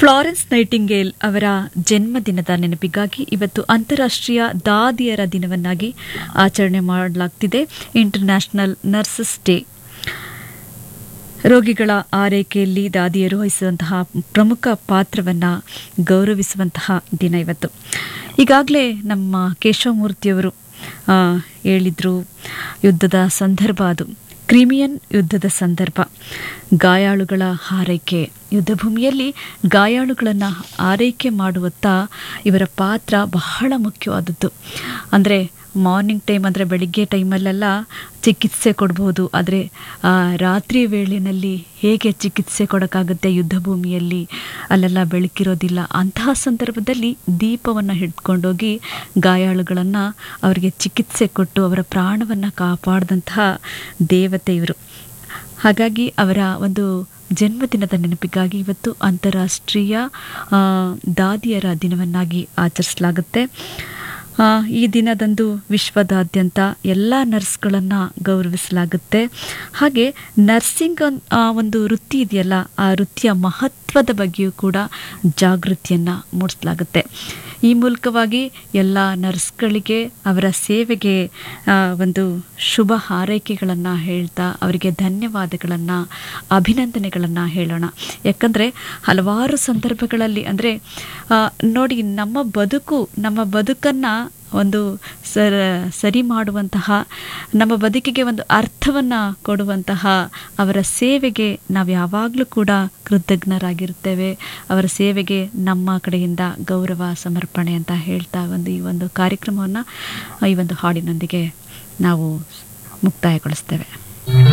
Florence Nightingale ಅವರ ಜನ್ಮದಿನದ ನೆನಪಿಗಾಗಿ ಇವತ್ತು ಅಂತಾರಾಷ್ಟ್ರೀಯ ದಾದಿಯರ ದಿನವನ್ನಾಗಿ ಆಚರಣೆ ಮಾಡಲಾಗ್ತಿದೆ ಇಂಟರ್ನ್ಯಾಷನಲ್ ನರ್ಸಸ್ ಡೇ ರೋಗಿಗಳ ಆರೈಕೆಯಲ್ಲಿ ದಾದಿಯರು ವಹಿಸುವಂತಹ ಪ್ರಮುಖ ಪಾತ್ರವನ್ನು ಗೌರವಿಸುವಂತಹ ದಿನ ಇವತ್ತು ಈಗಾಗಲೇ ನಮ್ಮ ಕೇಶವಮೂರ್ತಿಯವರು ಆ, ಹೇಳಿದ್ರು ಯುದ್ಧದ ಸಂದರ್ಭ ಅದು ಕ್ರಿಮಿಯನ್ ಯುದ್ಧದ ಸಂದರ್ಭ ಗಾಯಾಳುಗಳ ಆರೈಕೆ ಯುದ್ಧ ಭೂಮಿಯಲ್ಲಿ ಗಾಯಾಳುಗಳನ್ನು ಆರೈಕೆ ಮಾಡುವತ್ತ ಇವರ ಪಾತ್ರ ಬಹಳ ಮುಖ್ಯವಾದದ್ದು ಅಂದರೆ ಮಾರ್ನಿಂಗ್ ಟೈಮ್ ಅಂದರೆ ಬೆಳಿಗ್ಗೆ ಟೈಮಲ್ಲೆಲ್ಲ ಚಿಕಿತ್ಸೆ ಕೊಡ್ಬೋದು ಆದರೆ ಆ, ರಾತ್ರಿ ವೇಳೆಯಲ್ಲಿ ಹೇಗೆ ಚಿಕಿತ್ಸೆ ಕೊಡೋಕ್ಕಾಗುತ್ತೆ ಯುದ್ಧ ಭೂಮಿಯಲ್ಲಿ ಅಲ್ಲೆಲ್ಲ ಬೆಳಕಿರೋದಿಲ್ಲ ಅಂತಹ ಸಂದರ್ಭದಲ್ಲಿ ದೀಪವನ್ನು ಹಿಡ್ಕೊಂಡೋಗಿ ಗಾಯಾಳುಗಳನ್ನು ಅವರಿಗೆ ಚಿಕಿತ್ಸೆ ಕೊಟ್ಟು ಅವರ ಪ್ರಾಣವನ್ನು ಕಾಪಾಡಿದಂತಹ ದೇವತೆ ಇವರು ಹಾಗಾಗಿ ಅವರ ಒಂದು ಜನ್ಮದಿನದ ನೆನಪಿಗಾಗಿ ಇವತ್ತು ಅಂತಾರಾಷ್ಟ್ರೀಯ ಆ, ದಾದಿಯರ ದಿನವನ್ನಾಗಿ ಆಚರಿಸಲಾಗುತ್ತೆ ಆ, ಈ ದಿನದಂದು ವಿಶ್ವದಾದ್ಯಂತ ಎಲ್ಲ ನರ್ಸ್ಗಳನ್ನು ಗೌರವಿಸಲಾಗುತ್ತೆ ಹಾಗೆ ನರ್ಸಿಂಗ್ ಅನ್- ಆ ಒಂದು ವೃತ್ತಿ ಇದೆಯಲ್ಲ ಆ ವೃತ್ತಿಯ ಮಹತ್ವದ ಬಗ್ಗೆಯೂ ಕೂಡ ಜಾಗೃತಿಯನ್ನು ಮೂಡಿಸಲಾಗುತ್ತೆ ಈ ಮೂಲಕವಾಗಿ ಎಲ್ಲ ನರ್ಸ್ಗಳಿಗೆ ಅವರ ಸೇವೆಗೆ ಆ, ಒಂದು ಶುಭ ಹಾರೈಕೆಗಳನ್ನು ಹೇಳ್ತಾ ಅವರಿಗೆ ಧನ್ಯವಾದಗಳನ್ನು ಅಭಿನಂದನೆಗಳನ್ನು ಹೇಳೋಣ ಯಾಕಂದರೆ ಹಲವಾರು ಸಂದರ್ಭಗಳಲ್ಲಿ ಅಂದರೆ ನೋಡಿ ನಮ್ಮ ಬದುಕು ನಮ್ಮ ಬದುಕನ್ನು ಒಂದು ಸರ ಸರಿ ಮಾಡುವಂತಹ ನಮ್ಮ ಬದುಕಿಗೆ ಒಂದು ಅರ್ಥವನ್ನು ಕೊಡುವಂತಹ ಅವರ ಸೇವೆಗೆ ನಾವು ಯಾವಾಗಲೂ ಕೂಡ ಕೃತಜ್ಞರಾಗಿರ್ತೇವೆ ಅವರ ಸೇವೆಗೆ ನಮ್ಮ ಕಡೆಯಿಂದ ಗೌರವ ಸಮರ್ಪಣೆ ಅಂತ ಹೇಳ್ತಾ ಒಂದು ಈ ಒಂದು ಕಾರ್ಯಕ್ರಮವನ್ನು ಈ ಒಂದು ಹಾಡಿನೊಂದಿಗೆ ನಾವು ಮುಕ್ತಾಯಗೊಳಿಸ್ತೇವೆ